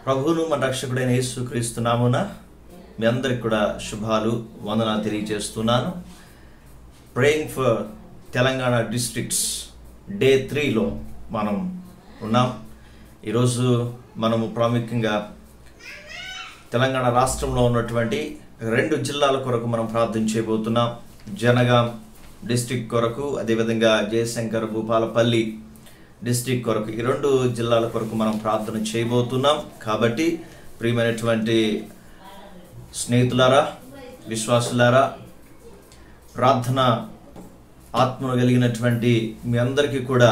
ప్రభువును మన రక్షకుడైన యేసు క్రీస్తునామున మీ అందరికి కూడా శుభాలు వందనాలు తెలియజేస్తున్నాను praying for Telangana districts day త్రీలో మనం ఉన్నాం ఈరోజు మనము ప్రాముఖ్యంగా తెలంగాణ రాష్ట్రంలో ఉన్నటువంటి రెండు జిల్లాల కొరకు మనం ప్రార్థన చేయబోతున్నాం జనగాం డిస్టిక్ కొరకు అదేవిధంగా జయశంకర్ భూపాలపల్లి డిస్టిక్ కొరకు ఈ రెండు జిల్లాల కొరకు మనం ప్రార్థన చేయబోతున్నాం కాబట్టి ప్రియమైనటువంటి స్నేహితులారా విశ్వాసులారా ప్రార్థన ఆత్మను కలిగినటువంటి మీ అందరికీ కూడా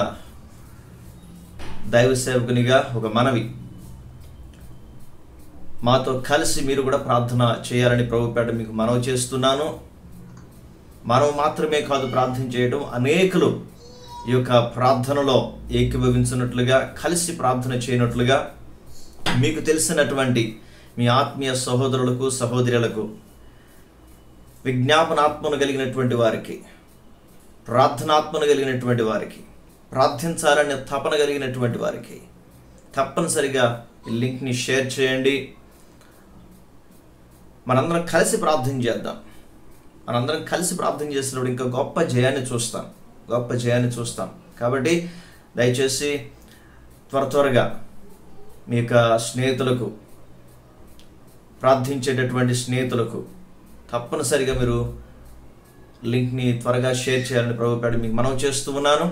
దైవ సేవకునిగా ఒక మనవి మాతో కలిసి మీరు కూడా ప్రార్థన చేయాలని ప్రభుపేట మీకు మనవి చేస్తున్నాను మనం మాత్రమే కాదు ప్రార్థన చేయడం అనేకులు ఈ యొక్క ప్రార్థనలో ఏకీభవించినట్లుగా కలిసి ప్రార్థన చేయనట్లుగా మీకు తెలిసినటువంటి మీ ఆత్మీయ సహోదరులకు సహోదరులకు విజ్ఞాపనాత్మను కలిగినటువంటి వారికి ప్రార్థనాత్మను కలిగినటువంటి వారికి ప్రార్థించాలనే తపన కలిగినటువంటి వారికి తప్పనిసరిగా ఈ లింక్ని షేర్ చేయండి మనందరం కలిసి ప్రార్థన చేద్దాం మనందరం కలిసి ప్రార్థన చేసినప్పుడు ఇంకా గొప్ప జయాన్ని చూస్తాం గొప్ప జయాన్ని చూస్తాం కాబట్టి దయచేసి త్వర త్వరగా మీ యొక్క స్నేహితులకు ప్రార్థించేటటువంటి స్నేహితులకు తప్పనిసరిగా మీరు లింక్ని త్వరగా షేర్ చేయాలని ప్రభుపేట మీకు మనం చేస్తూ ఉన్నాను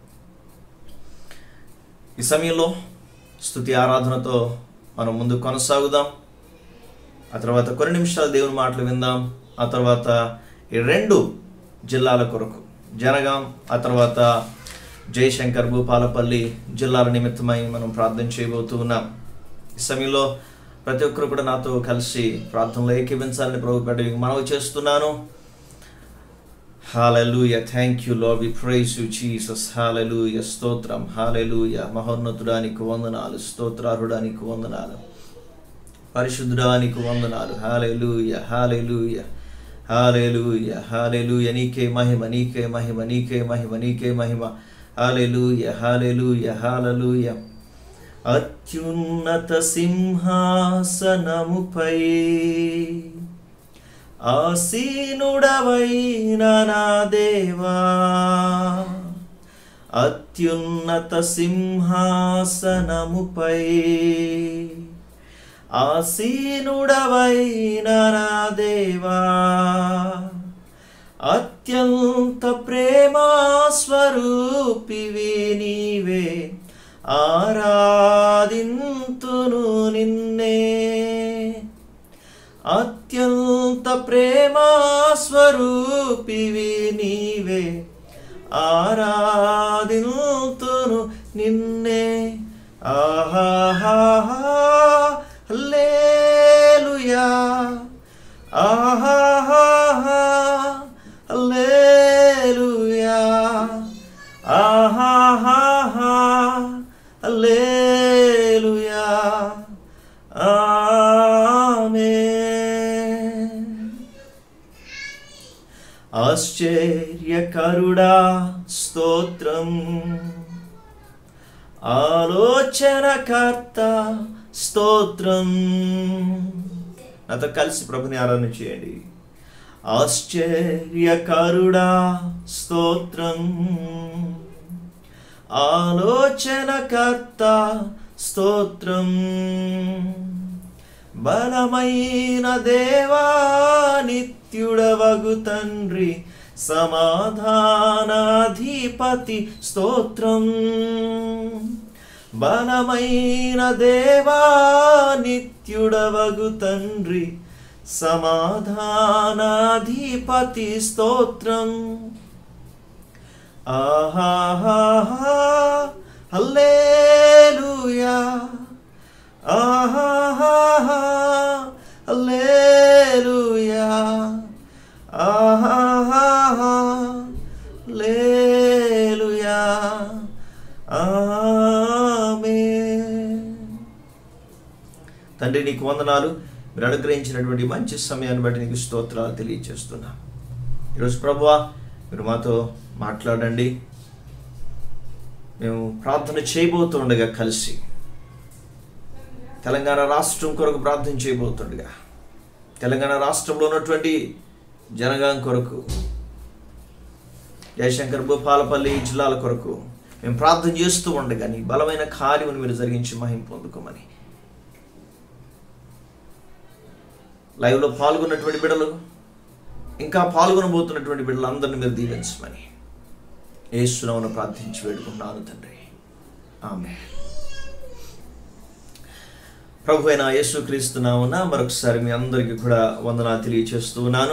ఈ సమయంలో స్థుతి ఆరాధనతో మనం ముందు కొనసాగుదాం ఆ తర్వాత కొన్ని నిమిషాలు దేవుని మాటలు విందాం ఆ తర్వాత ఈ రెండు జిల్లాల కొరకు జనగాం ఆ తర్వాత జయశంకర్ భూపాలపల్లి జిల్లాల నిమిత్తమై మనం ప్రార్థన చేయబోతూ ఉన్నాం ఈ సమయంలో ప్రతి ఒక్కరు కూడా నాతో కలిసి ప్రార్థనలో ఏకీభించాలని ప్రభుపేట మీకు మనవి చేస్తున్నాను hallelujah thank you lord we praise you Jesus hallelujah స్తోత్రం హాలెలూయ మహోన్నతుడానికి వందనాలు స్తోత్రారుడానికి వందనాలు పరిశుద్ధుడానికి వందనాలు హాలెలూయ హాలెలూయ హాలెలూయ హాలెలూయ నీకే మహిమ నీకే మహిమ నీకే మహిమ నీకే మహిమ హాలెలూయ హాలెలూయ హాలెలూయ అత్యున్నత సింహాసనముపై ఆసీనుడవైన నా దేవా అత్యున్నత సింహాసనముపై ఆసీనుడవైన నా దేవా అత్యంత ప్రేమా స్వరూపివి నీవే ఆరాధింతును నిన్నే అత్యంత ప్రేమా స్వరూపివి నీవే ఆరాధింతును నిన్నే ఆహాహా హల్లెలూయా ఆహాహా హల్లెలూయా ఆహాహా హల్లెలూయా ఆమేన్ ఆశ్చర్యకరుడా స్తోత్రం ఆలోచనకర్త స్తోత్రం నాతో కలిసి ప్రభుని ఆరాధన చేయండి ఆశ్చర్యకరుడా స్తోత్రం ఆలోచనకర్త స్తోత్రం బలమైన దేవా నిత్యుడవగు తండ్రి సమాధానాధిపతి స్తోత్రం బలమైన దేవా నిత్యుడవగు తండ్రి సమాధానాధిపతి స్తోత్రం ఆహాహా హల్లెలూయా ఆహాహా హల్లెలూయా ఆహాహా హల్లెలూయా ఆమేన్ తండ్రి నీకు వందనాలు మీరు అనుగ్రహించినటువంటి మంచి సమయాన్ని బట్టి నీకు స్తోత్రాలు తెలియజేస్తున్నా ఈరోజు ప్రభువా మీరు మాతో మాట్లాడండి మేము ప్రార్థన చేయబోతుండగా కలిసి తెలంగాణ రాష్ట్రం కొరకు ప్రార్థన చేయబోతుండగా తెలంగాణ రాష్ట్రంలో ఉన్నటువంటి జనగాం కొరకు జయశంకర్ భూపాలపల్లి జిల్లాల కొరకు మేము ప్రార్థన చేస్తూ ఉండగా నీ బలమైన కార్యమును మీరు జరిగించి మహిం పొందుకోమని లైవ్లో పాల్గొన్నటువంటి బిడ్డలు ఇంకా పాల్గొనబోతున్నటువంటి బిడ్డలందరినీ మీరు దీవించమని ఏసునవును ప్రార్థించి వేడుకున్నాను తండ్రి ఆమె ప్రభు అయిన యేసుక్రీస్తు నామున మరొకసారి మీ అందరికీ కూడా వందనా తెలియచేస్తూ ఉన్నాను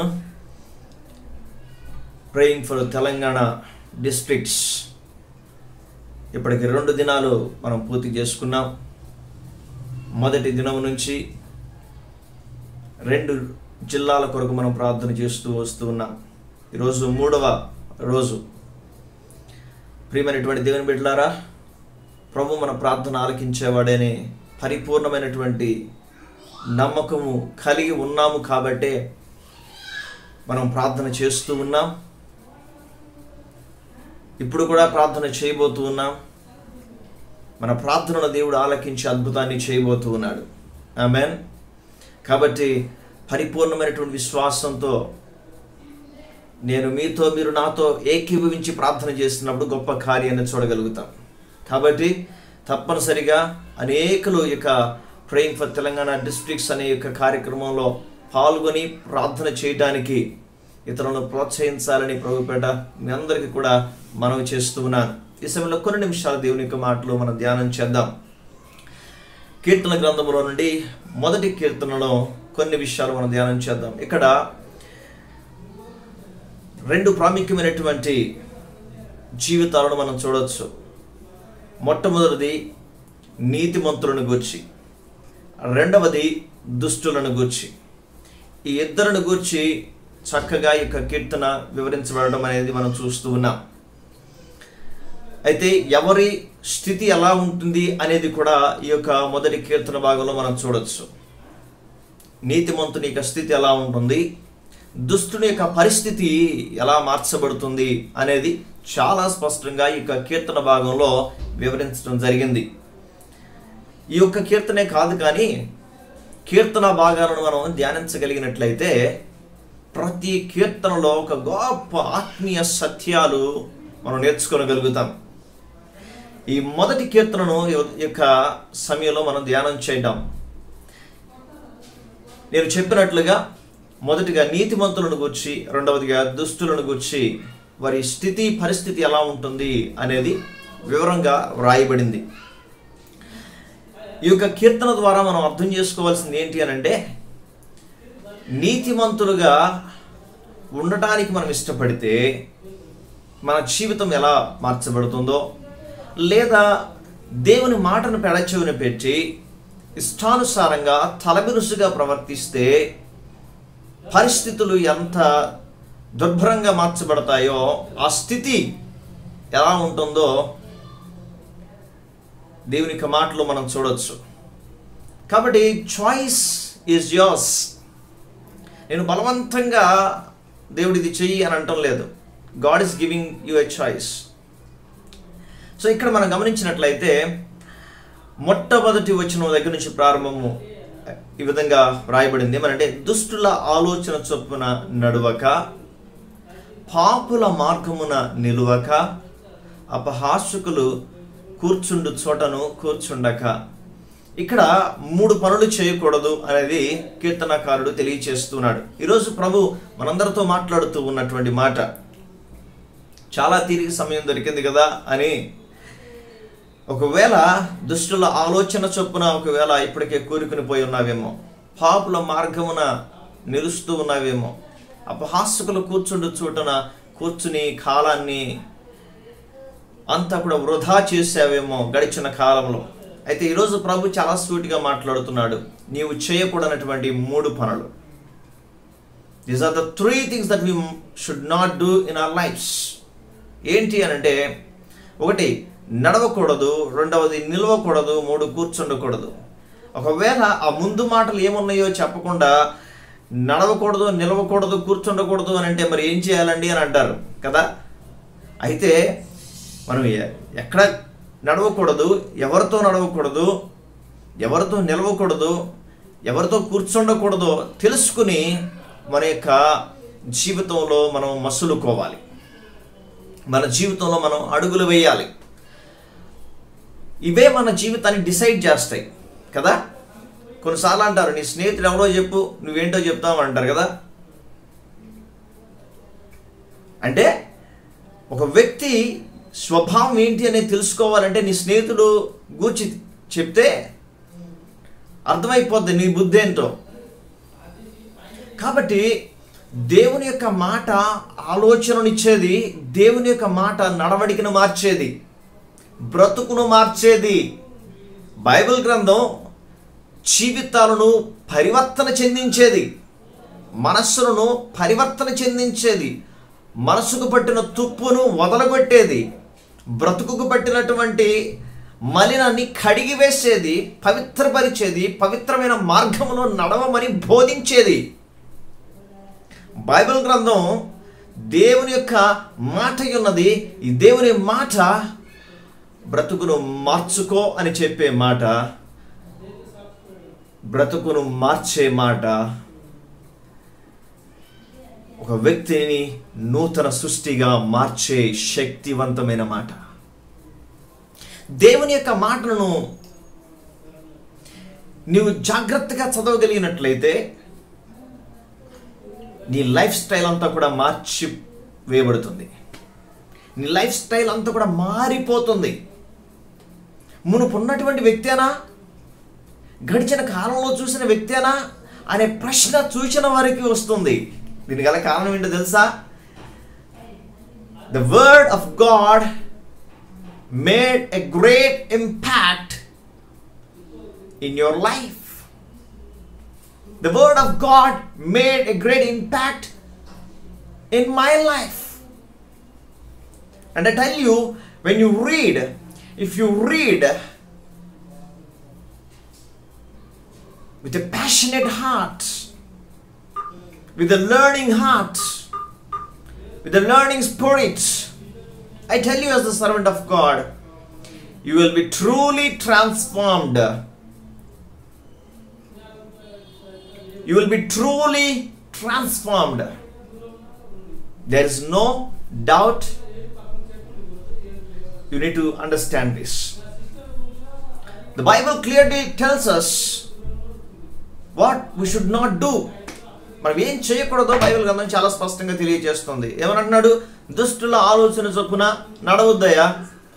ప్రేయింగ్ ఫర్ తెలంగాణ డిస్ట్రిక్ట్స్ ఇప్పటికి రెండు దినాలు మనం పూర్తి చేసుకున్నాం మొదటి దినం నుంచి రెండు జిల్లాల కొరకు మనం ప్రార్థన చేస్తూ వస్తూ ఉన్నాం ఈరోజు మూడవ రోజు ప్రియమైనటువంటి దేవుని బిడ్డలారా ప్రభు మన ప్రార్థన ఆలకించేవాడని పరిపూర్ణమైనటువంటి నమ్మకము కలిగి ఉన్నాము కాబట్టే మనం ప్రార్థన చేస్తూ ఉన్నాం ఇప్పుడు కూడా ప్రార్థన చేయబోతూ ఉన్నాం మన ప్రార్థనను దేవుడు ఆలకించి అద్భుతాన్ని చేయబోతూ ఉన్నాడు ఆమెన్ కాబట్టి పరిపూర్ణమైనటువంటి విశ్వాసంతో నేను మీతో మీరు నాతో ఏకీభవించి ప్రార్థన చేస్తున్నప్పుడు గొప్ప కార్యాన్ని చూడగలుగుతాం కాబట్టి తప్పనిసరిగా అనేకులు ఇక ప్రేయింగ్ ఫర్ తెలంగాణ డిస్ట్రిక్ట్స్ అనే యొక్క కార్యక్రమంలో పాల్గొని ప్రార్థన చేయడానికి ఇతరులను ప్రోత్సహించాలని ప్రభుపేట మీ అందరికీ కూడా మనవి చేస్తూ ఉన్నాను ఈ సమయంలో కొన్ని నిమిషాలు దేవుని యొక్క మాటలు మనం ధ్యానం చేద్దాం కీర్తన గ్రంథంలో నుండి మొదటి కీర్తనలో కొన్ని విషయాలు మనం ధ్యానం చేద్దాం ఇక్కడ రెండు ప్రాముఖ్యమైనటువంటి జీవితాలను మనం చూడొచ్చు మొట్టమొదటిది నీతిమంతులను గూర్చి రెండవది దుష్టులను గూర్చి ఈ ఇద్దరిని గూర్చి చక్కగా ఈ యొక్క కీర్తన వివరించబడడం అనేది మనం చూస్తూ ఉన్నాం అయితే ఎవరి స్థితి ఎలా ఉంటుంది అనేది కూడా ఈ యొక్క మొదటి కీర్తన భాగంలో మనం చూడొచ్చు నీతిమంతుని యొక్క స్థితి ఎలా ఉంటుంది దుష్టుని యొక్క పరిస్థితి ఎలా మార్చబడుతుంది అనేది చాలా స్పష్టంగా ఈ యొక్క కీర్తన భాగంలో వివరించడం జరిగింది ఈ యొక్క కీర్తనే కాదు కానీ కీర్తన భాగాలను మనం ధ్యానించగలిగినట్లయితే ప్రతి కీర్తనలో ఒక గొప్ప ఆత్మీయ సత్యాలు మనం నేర్చుకోగలుగుతాం ఈ మొదటి కీర్తనను ఈ యొక్క సమయంలో మనం ధ్యానం చేయడం నేను చెప్పినట్లుగా మొదటిగా నీతిమంతులను గుర్చి రెండవదిగా దుష్టులను గుర్చి వారి స్థితి పరిస్థితి ఎలా ఉంటుంది అనేది వివరంగా వ్రాయబడింది ఈ యొక్క కీర్తన ద్వారా మనం అర్థం చేసుకోవాల్సింది ఏంటి అని అంటే నీతిమంతులుగా ఉండటానికి మనం ఇష్టపడితే మన జీవితం ఎలా మార్చబడుతుందో లేదా దేవుని మాటను పెడచెవిన పెట్టి ఇష్టానుసారంగా తలబిరుసుగా ప్రవర్తిస్తే పరిస్థితులు ఎంత దుర్భరంగా మార్చబడతాయో ఆ స్థితి ఎలా ఉంటుందో దేవుని యొక్క మాటలో మనం చూడొచ్చు కాబట్టి చాయిస్ ఈజ్ యోర్స్ నేను బలవంతంగా దేవుడు ఇది చెయ్యి అని అంటం లేదు God is giving you a choice so ఇక్కడ మనం గమనించినట్లయితే మొట్టమొదటి వచ్చిన దగ్గర నుంచి ప్రారంభము ఈ విధంగా వ్రాయబడింది ఏమనంటే దుష్టుల ఆలోచన చొప్పున నడువక పాపుల మార్గమున నిలువక అపహాసుకులు కూర్చుండు చోటను కూర్చుండక ఇక్కడ మూడు పనులు చేయకూడదు అనేది కీర్తనకారుడు తెలియచేస్తున్నాడు ఈరోజు ప్రభు మనందరితో మాట్లాడుతూ ఉన్నటువంటి మాట చాలా తీరిక సమయం దొరికింది కదా అని ఒకవేళ దుష్టుల ఆలోచన చొప్పున ఒకవేళ ఇప్పటికే కూరుకుని పోయి ఉన్నావేమో పాపుల మార్గమున నిలుస్తూ ఉన్నావేమో అపహాస్యకులు కూర్చుండు చూటన కూర్చుని కాలాన్ని అంతా కూడా వృధా చేసావేమో గడిచిన కాలంలో అయితే ఈరోజు ప్రభు చాలా సూటిగా మాట్లాడుతున్నాడు నీవు చేయకూడనటువంటి మూడు పనులు these are the three things that we should not do in our lifes ఏంటి అని అంటే ఒకటి నడవకూడదు రెండవది నిలవకూడదు మూడు కూర్చుండకూడదు ఒకవేళ ఆ ముందు మాటలు ఏమున్నాయో చెప్పకుండా నడవకూడదు నిలవకూడదు కూర్చుండకూడదు అని అంటే మరి ఏం చేయాలండి అని అంటారు కదా అయితే మనం ఎ- ఎక్కడ నడవకూడదు ఎవరితో నడవకూడదు ఎవరితో నిలవకూడదో ఎవరితో కూర్చుండకూడదో తెలుసుకుని మన యొక్క జీవితంలో మనం మసులుకోవాలి మన జీవితంలో మనం అడుగులు వేయాలి ఇవే మన జీవితాన్ని డిసైడ్ చేస్తాయి కదా కొన్నిసార్లు అంటారు నీ స్నేహితుడు ఎవరో చెప్పు నువ్వేంటో చెప్తావు అంటారు కదా అంటే ఒక వ్యక్తి స్వభావం ఏంటి అనేది తెలుసుకోవాలంటే నీ స్నేహితుడు గూర్చి చెప్తే అర్థమైపోద్ది నీ బుద్ధి ఏంటో కాబట్టి దేవుని యొక్క మాట ఆలోచననిచ్చేది దేవుని యొక్క మాట నడవడికను మార్చేది బ్రతుకును మార్చేది బైబిల్ గ్రంథం జీవితాలను పరివర్తన చెందించేది మనస్సులను పరివర్తన చెందించేది మనసుకు పట్టిన తుప్పును వదలగొట్టేది బ్రతుకుకు పట్టినటువంటి మలినాన్ని కడిగి వేసేది పవిత్రపరిచేది పవిత్రమైన మార్గములో నడవమని బోధించేది బైబిల్ గ్రంథం దేవుని యొక్క మాట ఉన్నది ఈ దేవుని మాట బ్రతుకును మార్చుకో అని చెప్పే మాట బ్రతుకును మార్చే మాట ఒక వ్యక్తిని నూతన సృష్టిగా మార్చే శక్తివంతమైన మాట దేవుని యొక్క మాటలను నీవు జాగ్రత్తగా చదవగలిగినట్లయితే నీ లైఫ్ స్టైల్ అంతా కూడా మార్చి వేయబడుతుంది నీ లైఫ్ స్టైల్ అంతా కూడా మారిపోతుంది మునుపు ఉన్నటువంటి వ్యక్తేనా గడిచిన కాలంలో చూసిన వ్యక్తేనా అనే ప్రశ్న చూసిన వారికి వస్తుంది దీని గల కారణం ఏంటో తెలుసా the word of God made a great impact in your life The word of God made a great impact in my life. And I tell you, when you read, if you read with a passionate heart, with a learning heart, with a learning spirit, I tell you, as the servant of God, you will be truly transformed. you will be truly transformed. There is no doubt. You need to understand this. The Bible clearly tells us what we should not do. మనం ఏం చేయకూడదో Bible గ్రంథం చాలా స్పష్టంగా తెలియజేస్తుంది ఏమనంటున్నాడు దుష్టుల ఆలోచన చొప్పున నడవద్దయ్యా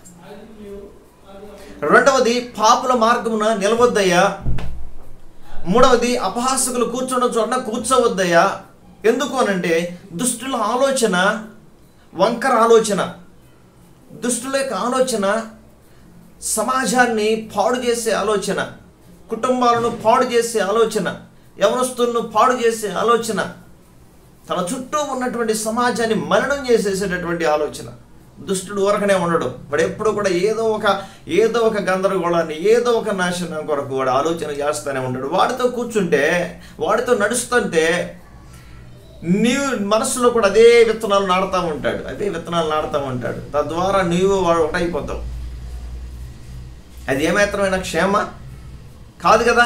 రెండవది పాపుల మార్గమున నిలవద్దయ్యా మూడవది అపహాసకులు కూర్చున్న చోట కూర్చోవద్దయ్యా ఎందుకు అనంటే దుష్టుల ఆలోచన వంకర ఆలోచన దుష్టుల యొక్క ఆలోచన సమాజాన్ని పాడు చేసే ఆలోచన కుటుంబాలను పాడు చేసే ఆలోచన యవనస్తులను పాడు చేసే ఆలోచన తన చుట్టూ ఉన్నటువంటి సమాజాన్ని మరణం చేసేసేటటువంటి ఆలోచన దుష్టుడు ఊరకనే ఉండడు వాడు ఎప్పుడు కూడా ఏదో ఒక ఏదో ఒక గందరగోళాన్ని ఏదో ఒక నాశనం కొరకు వాడు ఆలోచన చేస్తూనే ఉంటాడు వాడితో కూర్చుంటే వాడితో నడుస్తుంటే నీవు మనసులో కూడా అదే విత్తనాలు నాడుతూ ఉంటాడు అదే విత్తనాలు నాడుతూ ఉంటాడు తద్వారా నీవు వాడు ఒకటైపోతావు అది ఏమాత్రమైన క్షేమ కాదు కదా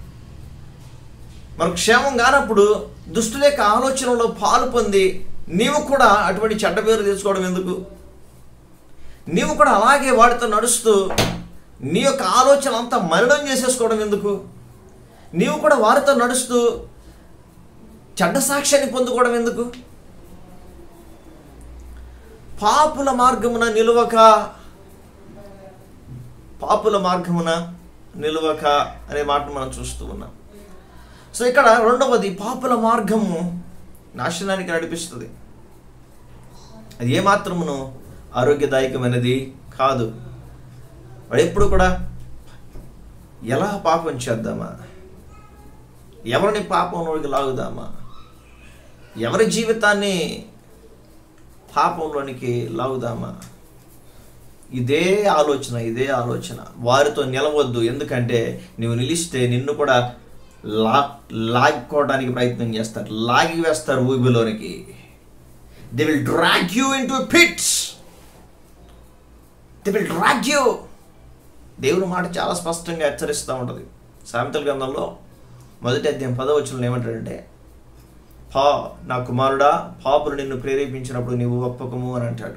మరి క్షేమం కానప్పుడు దుష్టుల యొక్క ఆలోచనలో పాలు పొంది నీవు కూడా అటువంటి చెడ్డ పేరు తెచ్చుకోవడం ఎందుకు నీవు కూడా అలాగే వాడితో నడుస్తూ నీ యొక్క ఆలోచన అంతా మరణం చేసేసుకోవడం ఎందుకు నీవు కూడా వారితో నడుస్తూ చెడ్డ సాక్ష్యాన్ని పొందుకోవడం ఎందుకు పాపుల మార్గమున నిలువక పాపుల మార్గమున నిలువక అనే మాట మనం చూస్తూ ఉన్నాం సో ఇక్కడ రెండవది పాపుల మార్గము నాశనానికి నడిపిస్తుంది అది ఏమాత్రమును ఆరోగ్యదాయకమైనది కాదు వాడు ఎప్పుడు కూడా ఎలా పాపం చేద్దామా ఎవరిని పాపంలోకి లాగుదామా ఎవరి జీవితాన్ని పాపంలోనికి లాగుదామా ఇదే ఆలోచన ఇదే ఆలోచన వారితో నిలవద్దు ఎందుకంటే నువ్వు నిలిస్తే నిన్ను కూడా లా లాక్కోవడానికి ప్రయత్నం చేస్తారు లాగి వేస్తారు ఊబిలోనికి they will drag you into pits they will drag you దేవుని మాట చాలా స్పష్టంగా హెచ్చరిస్తూ ఉంటుంది సామెతల గ్రంథంలో మొదటి అధ్యాయం పదవచనంలో ఏమంటాడంటే పా నా కుమారుడా పాపులు నిన్ను ప్రేరేపించినప్పుడు నీవు ఒప్పకము అని అంటాడు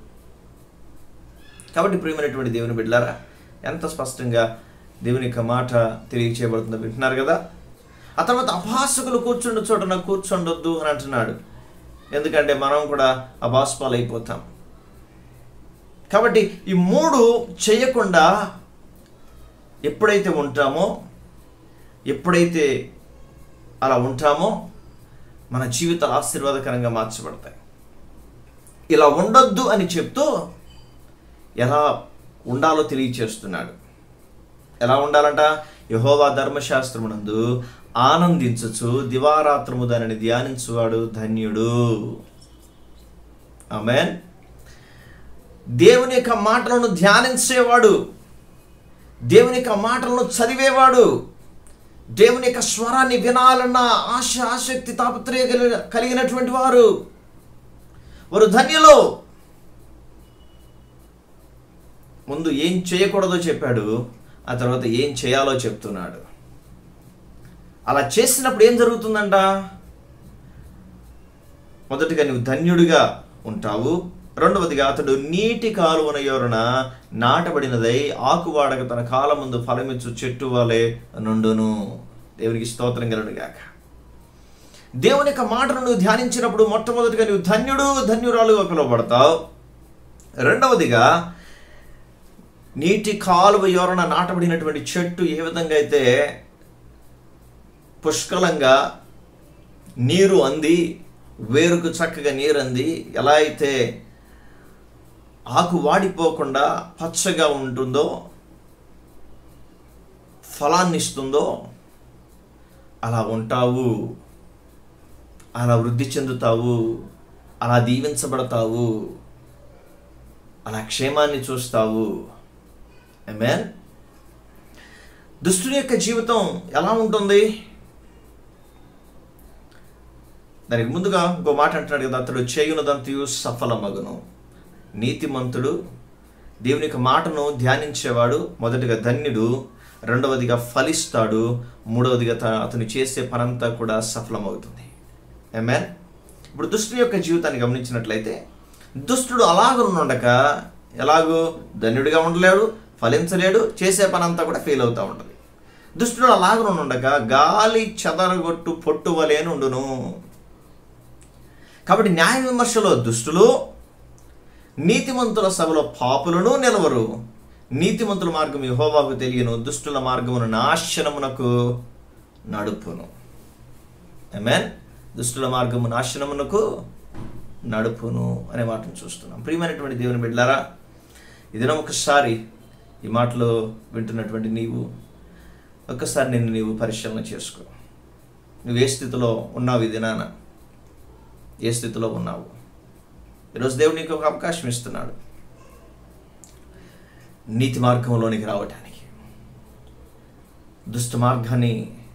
కాబట్టి ప్రియమైనటువంటి దేవుని బిడ్డలారా ఎంత స్పష్టంగా దేవుని యొక్క మాట తెలియచేయబడుతుందో వింటున్నారు కదా ఆ తర్వాత అభాసకులు కూర్చుండు చోటన కూర్చుండొద్దు అని అంటున్నాడు ఎందుకంటే మనం కూడా అభాస్పాలు అయిపోతాం కాబట్టి ఈ మూడు చేయకుండా ఎప్పుడైతే ఉంటామో ఎప్పుడైతే అలా ఉంటామో మన జీవితాలు ఆశీర్వాదకరంగా మార్చబడతాయి ఇలా ఉండొద్దు అని చెప్తూ ఎలా ఉండాలో తెలియచేస్తున్నాడు ఎలా ఉండాలంట యహోవా ధర్మశాస్త్రమునందు ఆనందించచ్చు దివారాత్రము దానిని ధ్యానించువాడు ధన్యుడు ఆమెన్ దేవుని యొక్క మాటలను ధ్యానించేవాడు దేవుని యొక్క మాటలను చదివేవాడు దేవుని యొక్క స్వరాన్ని వినాలన్న ఆశ ఆసక్తి తాపత్రయ కలిగిన- కలిగినటువంటి వారు వారు ధన్యులు ముందు ఏం చేయకూడదో చెప్పాడు ఆ తర్వాత ఏం చేయాలో చెప్తున్నాడు అలా చేసినప్పుడు ఏం జరుగుతుందంట మొదటిగా నువ్వు ధన్యుడిగా ఉంటావు రెండవదిగా అతడు నీటి కాలువన యోరన నాటబడినదై ఆకువాడక తన కాలం ముందు ఫలమిచ్చు చెట్టు వలె నుండును దేవునికి స్తోత్రం కలను గాక దేవుని యొక్క మాటను నువ్వు ధ్యానించినప్పుడు మొట్టమొదటిగా నువ్వు ధన్యుడు ధన్యురాలుగా పిలువబడతావు రెండవదిగా నీటి కాలువ యోరన నాటబడినటువంటి చెట్టు ఏ విధంగా అయితే పుష్కలంగా నీరు అంది వేరుకు చక్కగా నీరు అంది ఎలా అయితే ఆకు వాడిపోకుండా పచ్చగా ఉంటుందో ఫలాన్ని ఇస్తుందో అలా ఉంటావు అలా వృద్ధి చెందుతావు అలా దీవించబడతావు అలా క్షేమాన్ని చూస్తావు ఆమేన్ దుష్టుని యొక్క జీవితం ఎలా ఉంటుంది దానికి ముందుగా ఇంకో మాట అంటున్నాడు కదా అతడు చేయునదంతయు సఫలమగును నీతిమంతుడు దేవుని యొక్క మాటను ధ్యానించేవాడు మొదటిగా ధన్యుడు రెండవదిగా ఫలిస్తాడు మూడవదిగా త- అతను చేసే పనంతా కూడా సఫలమవుతుంది ఆమేన్ ఇప్పుడు దుష్టుని యొక్క జీవితాన్ని గమనించినట్లయితే దుష్టుడు అలాగనుండక ఎలాగో ధన్యుడిగా ఉండలేడు ఫలించలేడు చేసే పనంతా కూడా ఫెయిల్ అవుతూ ఉంటుంది దుష్టుడు అలాగనుండక గాలి చెదరగొట్టు పొట్టు వలె ఉండును కాబట్టి న్యాయ విమర్శలో దుష్టులు నీతిమంతుల సభలో పాపులను నిలవరు నీతిమంతుల మార్గం యెహోవాకు తెలియను దుష్టుల మార్గమును నాశనమునకు నడుపును ఆమేన్ దుష్టుల మార్గము నాశనమునకు నడుపును అనే మాటను చూస్తున్నాం ప్రియమైనటువంటి దేవుని బిడ్డలారా ఇది ఒకసారి ఈ మాటలు వింటున్నటువంటి నీవు ఒక్కసారి నిన్ను నీవు పరిశీలన చేసుకో నువ్వు ఏ స్థితిలో ఉన్నావు ఈ దినాన ఏ స్థితిలో ఉన్నావు ఈరోజు దేవుడు నీకు ఒక అవకాశం ఇస్తున్నాడు నీతి మార్గంలోనికి రావటానికి దుష్ట మార్గాన్ని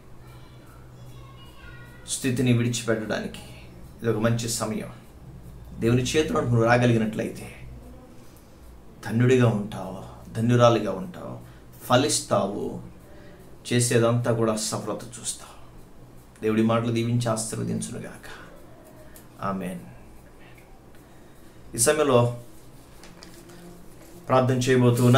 స్థితిని విడిచిపెట్టడానికి ఇది ఒక మంచి సమయం దేవుని చేతిలో నువ్వు రాగలిగినట్లయితే ధన్యుడిగా ఉంటావు ధన్యురాలిగా ఉంటావు ఫలిస్తావు చేసేదంతా కూడా సఫలత చూస్తావు దేవుడి మాటలు దీవించి ఆశీర్వదించునుగాక ఆమెన్ ఈ సమయంలో ప్రార్థన చేయబోతున్నా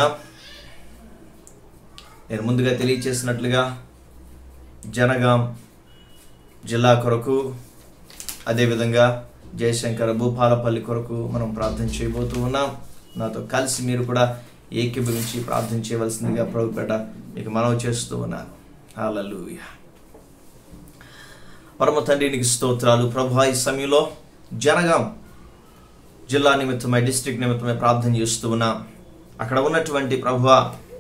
నేను ముందుగా తెలియచేసినట్లుగా జనగాం జిల్లా కొరకు అదేవిధంగా జయశంకర భూపాలపల్లి కొరకు మనం ప్రార్థన చేయబోతూ ఉన్నాం నాతో కలిసి మీరు కూడా ఏకీభవించి ప్రార్థన చేయవలసిందిగా ప్రభుపేట మీకు మనవి చేస్తూ ఉన్నాను హల్లెలూయా పరమ తండ్రి నీకు స్తోత్రాలు ప్రభా ఈ సమయంలో జనగాం జిల్లా నిమిత్తమై డిస్ట్రిక్ట్ నిమిత్తమై ప్రార్థన చేస్తూ ఉన్నాం అక్కడ ఉన్నటువంటి ప్రభు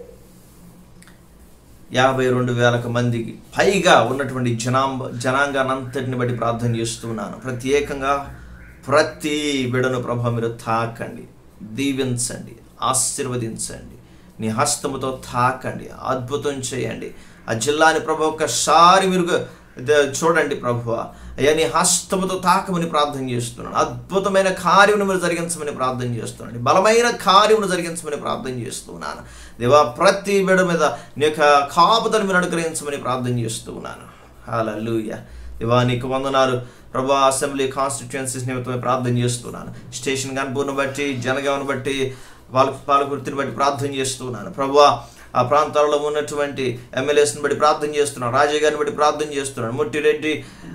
యాభై రెండు వేలకు మందికి పైగా ఉన్నటువంటి జనాంబ జనాంగానంతటిని బట్టి ప్రార్థన చేస్తున్నాను ప్రత్యేకంగా ప్రతి బిడను ప్రభు మీరు తాకండి దీవించండి ఆశీర్వదించండి నీ హస్తముతో తాకండి అద్భుతం చేయండి ఆ జిల్లాని ప్రభు ఒక్కసారి మీరు ద- చూడండి ప్రభు అయ్యా నీ హస్తముతో తాకమని ప్రార్థన చేస్తున్నాను అద్భుతమైన కార్యమును మీరు జరిగించమని ప్రార్థన చేస్తున్నాను బలమైన కార్యమును జరిగించమని ప్రార్థన చేస్తున్నాను దేవా ప్రతి బిడ మీద నీ యొక్క కాపుదను మీరు అనుగ్రహించమని ప్రార్థన చేస్తున్నాను హాలూయ దేవా నీకు వందనాలు ప్రభా అసెంబ్లీ కాన్స్టిట్యుయెన్సీస్ నిమిత్తమై ప్రార్థన చేస్తున్నాను స్టేషన్ కనుపూర్ను బట్టి జనగామను బట్టి వాళ్ళ పాలకుర్తిని బట్టి ప్రార్థన చేస్తున్నాను ప్రభా ఆ ప్రాంతాలలో ఉన్నటువంటి ఎమ్మెల్యేస్ని బట్టి ప్రార్థన చేస్తున్నాను రాజయ్య గారిని బట్టి ప్రార్థన చేస్తున్నాను ముట్టిరెడ్డి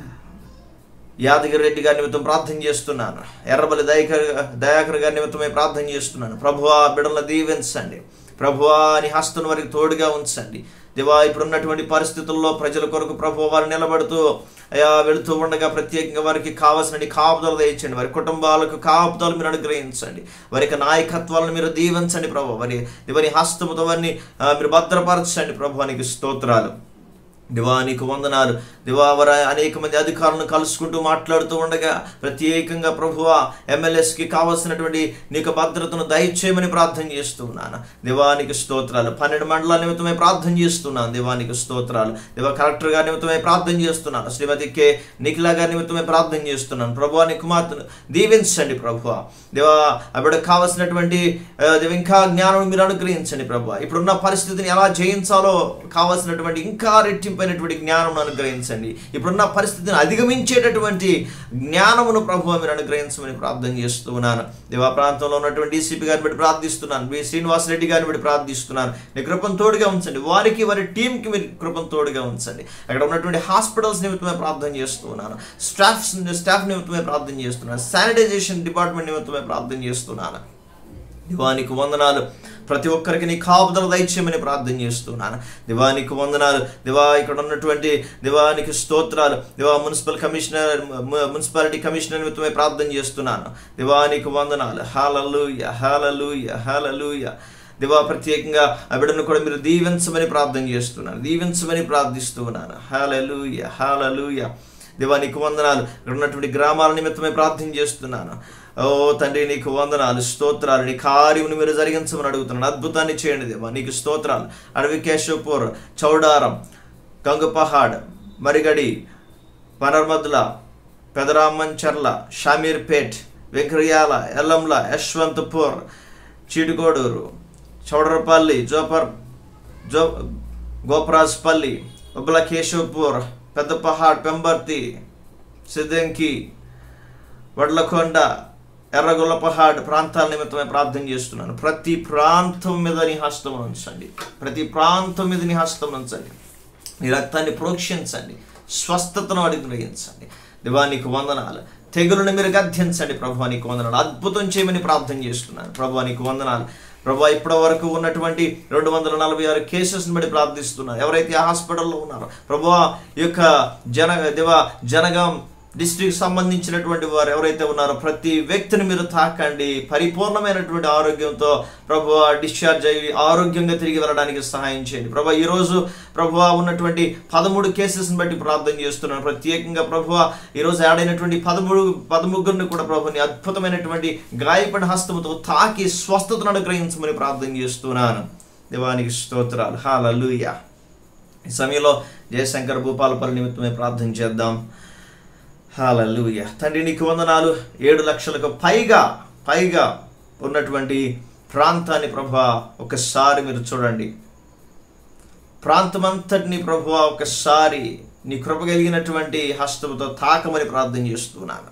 యాదగిరి రెడ్డి గారి నిమిత్తం ప్రార్థన చేస్తున్నాను ఎర్రబలి దయాకర్ దయాకర్ గారి నిమిత్తమై ప్రార్థన చేస్తున్నాను ప్రభువా బిడల దీవించండి ప్రభువా నీ హస్తం వారికి తోడుగా ఉంచండి దేవా ఇప్పుడు ఉన్నటువంటి పరిస్థితుల్లో ప్రజల కొరకు ప్రభు వారు నిలబడుతూ అయా వెళుతూ ఉండగా ప్రత్యేకంగా వారికి కావాల్సిన కాపుదలు దయచండి వారి కుటుంబాలకు కాపుదలు మీరు అనుగ్రహించండి వారి యొక్క నాయకత్వాలను మీరు దీవించండి ప్రభు వారి వారి హస్తముతో వారిని ఆ, మీరు భద్రపరచండి ప్రభు స్తోత్రాలు దివా నీకు వందనాలు దివా వర అనేక మంది అధికారులను కలుసుకుంటూ మాట్లాడుతూ ఉండగా ప్రత్యేకంగా ప్రభువా ఎమ్మెల్యేస్కి కావాల్సినటువంటి నీకు భద్రతను దయచేయమని ప్రార్థన చేస్తున్నాను దివానికి స్తోత్రాలు పన్నెండు మండలాల నిమిత్తమై ప్రార్థన చేస్తున్నాను దివానికి స్తోత్రాలు దివా కలెక్టర్ గారి నిమిత్తమై ప్రార్థన చేస్తున్నాను శ్రీమతి కె నిఖిల గారి నిమిత్తమై ప్రార్థన చేస్తున్నాను ప్రభువా నీ కుమార్తెను దీవించండి ప్రభువా దేవా అప్పుడు కావాల్సినటువంటి ఆ, దేవా ఇంకా జ్ఞానం మీరు అనుగ్రహించండి ప్రభువా ఇప్పుడున్న పరిస్థితిని ఎలా జయించాలో కావాల్సినటువంటి ఇంకా రెట్టింపైనటువంటి జ్ఞానం అనుగ్రహించండి ఇప్పుడున్న పరిస్థితిని అధిగమించేటటువంటి జ్ఞానమును ప్రభు మీరు అనుగ్రహించమని ప్రార్థన చేస్తున్నాను దేవా ప్రాంతంలో ఉన్నటువంటి డీసీపీ గారిని బట్టి ప్రార్థిస్తున్నాను బి శ్రీనివాసరెడ్డి గారిని బట్టి ప్రార్థిస్తున్నాను నీ కృపను తోడుగా ఉంచండి వారికి వారి టీంకి మీరు కృపను తోడుగా ఉంచండి అక్కడ ఉన్నటువంటి హాస్పిటల్స్ నిమిత్తమే ప్రార్థన చేస్తున్నాను స్టాఫ్ స్టాఫ్ నిమిత్తమే ప్రార్థన చేస్తున్నాను శానిటైజేషన్ డిపార్ట్మెంట్ నిమిత్తమే ప్రార్థన చేస్తున్నాను దివానికి వందనాలు ప్రతి ఒక్కరికి నీ కాపుదల దయచేయమని ప్రార్థన చేస్తున్నాను దివానికి వందనాలు దివా ఇక్కడ ఉన్నటువంటి దివానికి స్తోత్రాలు దివా మున్సిపల్ కమిషనర్ ము- మున్సిపాలిటీ కమిషనర్ నిమిత్తమే ప్రార్థన చేస్తున్నాను దివానికి వందనాలు హాలలుయ హాలలుయ హాలలుయ దివా ప్రత్యేకంగా ఆ బిడ్డను కూడా మీరు దీవించమని ప్రార్థన చేస్తున్నాను దీవించమని ప్రార్థిస్తున్నాను హాలలుయ హాలలుయ దేవా నీకు వందనాలు ఇక్కడ ఉన్నటువంటి గ్రామాల నిమిత్తమే ప్రార్థన చేస్తున్నాను ఓ తండ్రి నీకు వందనాలు స్తోత్రాలు నీ కార్యమును మీరు జరిగించమని అడుగుతున్నాను అద్భుతాన్ని చేయండి దేవా నీకు స్తోత్రాలు అడవి కేశవపూర్ చౌడారం గంగపహాడ్ మరిగడి పనర్మద్ల పెదరామంచర్ల షామీర్పేట్ వెంకరియాల ఎల్లంల యశ్వంతపూర్ చీడుకోడూరు చౌడరపల్లి జోపర్ జో గోపరాజ్పల్లి ఉబ్బల కేశవపూర్ పెద్దపహాడ్ పెంబర్తి సిద్దంకి వడ్లకొండ ఎర్రగొల్లపహాడ్ ప్రాంతాల నిమిత్తమే ప్రార్థన చేస్తున్నాను ప్రతి ప్రాంతం మీద నీ హస్తం ఉంచండి ప్రతి ప్రాంతం మీద నీ హస్తం ఉంచండి నీ రక్తాన్ని ప్రోక్షించండి స్వస్థతను అనుగ్రహించండి దివానికి వందనాలు తెగులను మీరు గద్దించండి ప్రభానికి వందనాలు అద్భుతం చేయమని ప్రార్థన చేస్తున్నాను ప్రభానికి వందనాలు ప్రభా ఇప్పటి వరకు ఉన్నటువంటి రెండు వందల నలభై ఆరు కేసెస్ని బట్టి ప్రార్థిస్తున్నారు ఎవరైతే ఆ హాస్పిటల్లో ఉన్నారో ప్రభా ఈ యొక్క జన దివా జనగాం డిస్ట్రిక్ట్ సంబంధించినటువంటి వారు ఎవరైతే ఉన్నారో ప్రతి వ్యక్తిని మీరు తాకండి పరిపూర్ణమైనటువంటి ఆరోగ్యంతో ప్రభు డిశ్చార్జ్ అయ్యి ఆరోగ్యంగా తిరిగి వెళ్ళడానికి సహాయం చేయండి ప్రభు ఈరోజు ప్రభు ఉన్నటువంటి పదమూడు కేసెస్ని బట్టి ప్రార్థన చేస్తున్నాను ప్రత్యేకంగా ప్రభు ఈరోజు యాడ్ అయినటువంటి పదమూడు పదముగ్గురిని కూడా ప్రభుని అద్భుతమైనటువంటి గాయపడిన హస్తముతో తాకి స్వస్థతను అనుగ్రహించమని ప్రార్థన చేస్తున్నాను దేవానికి స్తోత్రాలు హాలూయ ఈ సమయంలో జయశంకర్ భూపాలపల్లి నిమిత్తమే ప్రార్థన చేద్దాం హాలూయ తండ్రి నీకు వందనాలు ఏడు లక్షలకు పైగా పైగా ఉన్నటువంటి ప్రాంతాన్ని ప్రభా ఒకసారి మీరు చూడండి ప్రాంతమంతటిని ప్రభు ఒకసారి నీ కృప కలిగినటువంటి హస్తముతో తాకమని ప్రార్థన చేస్తున్నాను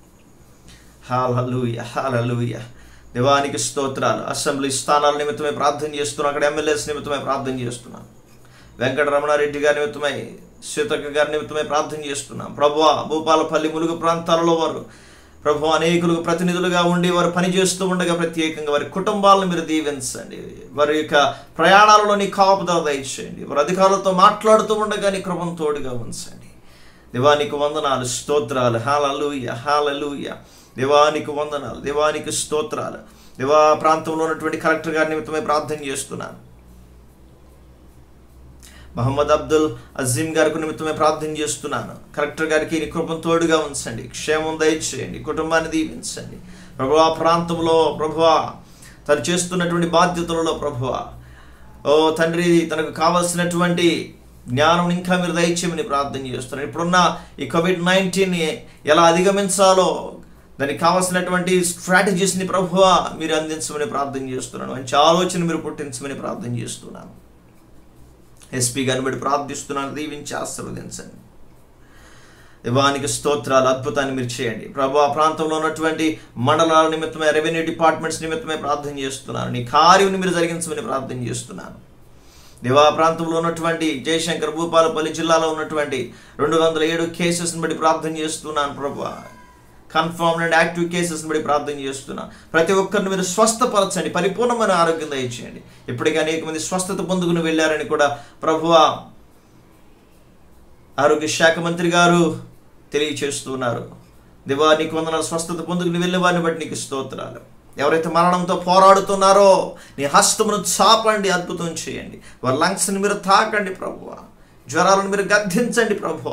హాలూయ హాలూయ దేవానికి స్తోత్రాలు అసెంబ్లీ స్థానాల నిమిత్తమై ప్రార్థన చేస్తున్నాను అక్కడ ఎమ్మెల్యేస్ నిమిత్తమై ప్రార్థన చేస్తున్నాను వెంకట రమణారెడ్డి గారి నిమిత్తమై సీతక్క గారి నిమిత్తమై ప్రార్థన చేస్తున్నాం ప్రభు భూపాలపల్లి ములుగు ప్రాంతాలలో వారు ప్రభు అనేకులకు ప్రతినిధులుగా ఉండి వారు పనిచేస్తూ ఉండగా ప్రత్యేకంగా వారి కుటుంబాలను మీరు దీవించండి వారి యొక్క ప్రయాణాలలో నీ కాపుదల దయచేయండి వారి అధికారులతో మాట్లాడుతూ ఉండగా నీ కృపను తోడుగా ఉంచండి దేవానికి వందనాలు స్తోత్రాలు హాలలుయ హాలలుయ దేవానికి వందనాలు దేవానికి స్తోత్రాలు దేవా ప్రాంతంలో ఉన్నటువంటి కలెక్టర్ గారి నిమిత్తమై ప్రార్థన చేస్తున్నాను మహమ్మద్ అబ్దుల్ అజీం గారికి నిమిత్తమే ప్రార్థన చేస్తున్నాను కలెక్టర్ గారికి నీ కృపను తోడుగా ఉంచండి క్షేమం దయచేయండి కుటుంబాన్ని దీవించండి ప్రభు ఆ ప్రాంతంలో ప్రభువా తను చేస్తున్నటువంటి బాధ్యతలలో ప్రభువా ఓ తండ్రి తనకు కావలసినటువంటి జ్ఞానం ఇంకా మీరు దయచేయమని ప్రార్థన చేస్తున్నాను ఇప్పుడున్న ఈ కోవిడ్ నైన్టీన్ ఎలా అధిగమించాలో దానికి కావాల్సినటువంటి స్ట్రాటజీస్ని ప్రభువ మీరు అందించమని ప్రార్థన చేస్తున్నాను మంచి ఆలోచన మీరు పుట్టించమని ప్రార్థన చేస్తున్నాను ఎస్పీ గారిని బట్టి ప్రార్థిస్తున్నాను దీవించి ఆశీర్వదించండి దివానికి స్తోత్రాలు అద్భుతాన్ని మీరు చేయండి ప్రభు ఆ ప్రాంతంలో ఉన్నటువంటి మండలాల నిమిత్తమే రెవెన్యూ డిపార్ట్మెంట్స్ నిమిత్తమే ప్రార్థన చేస్తున్నాను నీ కార్యం మీరు జరిగించమని ప్రార్థన చేస్తున్నాను దివా ప్రాంతంలో ఉన్నటువంటి జయశంకర్ భూపాలపల్లి జిల్లాలో ఉన్నటువంటి రెండు వందల ఏడు కేసెస్ని బట్టి ప్రార్థన చేస్తున్నాను ప్రభు కన్ఫర్మ్ అండ్ యాక్టివ్ కేసెస్ని బట్టి ప్రార్థన చేస్తున్నాను ప్రతి ఒక్కరిని మీరు స్వస్థపరచండి పరిపూర్ణమైన ఆరోగ్యం దయచేయండి ఇప్పటికీ అనేక మంది స్వస్థత పొందుకుని వెళ్ళారని కూడా ప్రభువా ఆరోగ్య శాఖ మంత్రి గారు తెలియచేస్తున్నారు దివా నీకు వందనాలు స్వస్థత పొందుకుని వెళ్ళే వారిని బట్టి నీకు స్తోత్రాలు ఎవరైతే మరణంతో పోరాడుతున్నారో నీ హస్తమును చాపండి అద్భుతం చేయండి వారి లంగ్స్ని మీరు తాకండి ప్రభువ జ్వరాలను మీరు గద్దించండి ప్రభువ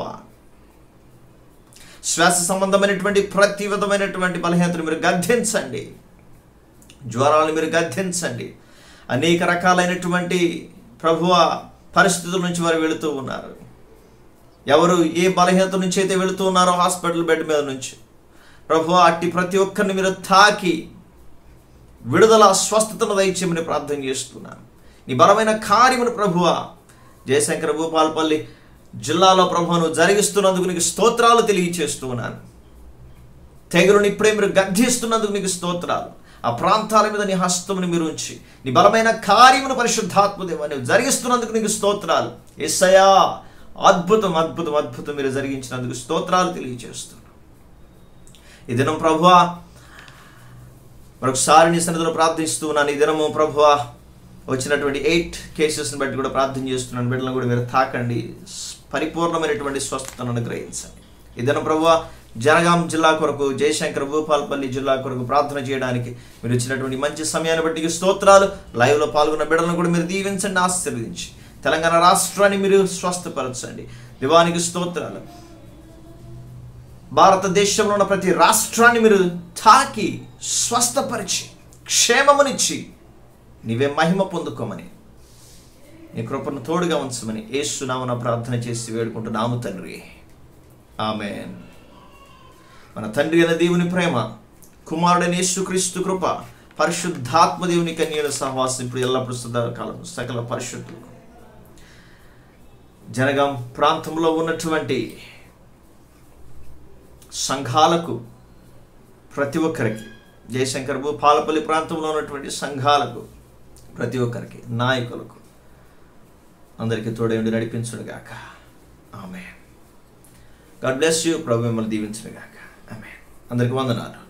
శ్వాస సంబంధమైనటువంటి ప్రతి విధమైనటువంటి బలహీనతను మీరు గద్దించండి జ్వరాలను మీరు గద్దించండి అనేక రకాలైనటువంటి ప్రభువ పరిస్థితుల నుంచి వారు వెళుతూ ఉన్నారు ఎవరు ఏ బలహీనత నుంచి అయితే వెళుతూ ఉన్నారో హాస్పిటల్ బెడ్ మీద నుంచి ప్రభు అట్టి ప్రతి ఒక్కరిని మీరు తాకి విడుదల స్వస్థతను దయచేయమని ప్రార్థన చేస్తున్నాను నీ బలమైన కార్యమును ప్రభువ జయశంకర భూపాలపల్లి జిల్లాలో ప్రభువును జరిగిస్తున్నందుకు నీకు స్తోత్రాలు తెలియచేస్తూ ఉన్నాను తెగులుని ఇప్పుడే మీరు గద్దిస్తున్నందుకు నీకు స్తోత్రాలు ఆ ప్రాంతాల మీద నీ హస్తముని మీరు ఉంచి నీ బలమైన కార్యమును పరిశుద్ధాత్మదేవ నువ్వు జరిగిస్తున్నందుకు నీకు స్తోత్రాలు ఎస్సయా అద్భుతం అద్భుతం అద్భుతం మీరు జరిగించినందుకు స్తోత్రాలు తెలియజేస్తున్నాను ఈ దినం ప్రభువా మరొకసారి నీ సన్నిధిలో ప్రార్థిస్తూ ఉన్నాను ఈ దినము ప్రభువా వచ్చినటువంటి ఎయిట్ కేసెస్ని బట్టి కూడా ప్రార్థన చేస్తున్నాను బిడ్డలను కూడా మీరు తాకండి పరిపూర్ణమైనటువంటి స్వస్థతను అనుగ్రహించండి ఈ దినం ప్రభువా జనగాం జిల్లా కొరకు జయశంకర్ భూపాల్పల్లి జిల్లా కొరకు ప్రార్థన చేయడానికి మీరు ఇచ్చినటువంటి మంచి సమయాన్ని బట్టి నీకు స్తోత్రాలు లైవ్లో పాల్గొన్న బిడ్డలను కూడా మీరు దీవించండి ఆశీర్వదించి తెలంగాణ రాష్ట్రాన్ని మీరు స్వస్థపరచండి దివానికి స్తోత్రాలు భారతదేశంలో ఉన్న ప్రతి రాష్ట్రాన్ని మీరు తాకి స్వస్థపరిచి క్షేమమునిచ్చి నీవే మహిమ పొందుకోమని నీ కృపను తోడుగా ఉంచమని ఏసునామన ప్రార్థన చేసి వేడుకుంటున్నాము తండ్రి ఆమెన్ మన తండ్రి అయిన దేవుని ప్రేమ కుమారుడైన యేసుక్రీస్తు కృప పరిశుద్ధాత్మ దేవుని కన్యల సహవాసం ఇప్పుడు ఎల్లప్పుడు సదాకాలం సకల పరిశుద్ధులు జనగాం ప్రాంతంలో ఉన్నటువంటి సంఘాలకు ప్రతి ఒక్కరికి జయశంకర్ భూపాలపల్లి ప్రాంతంలో ఉన్నటువంటి సంఘాలకు ప్రతి ఒక్కరికి నాయకులకు అందరికీ తోడేండి నడిపించుడుగాక ఆమె గాడ్ బ్లెస్ యూ ప్రభు మిమ్మల్ని దీవించుడుగాక ఆమె అందరికి వందనాలు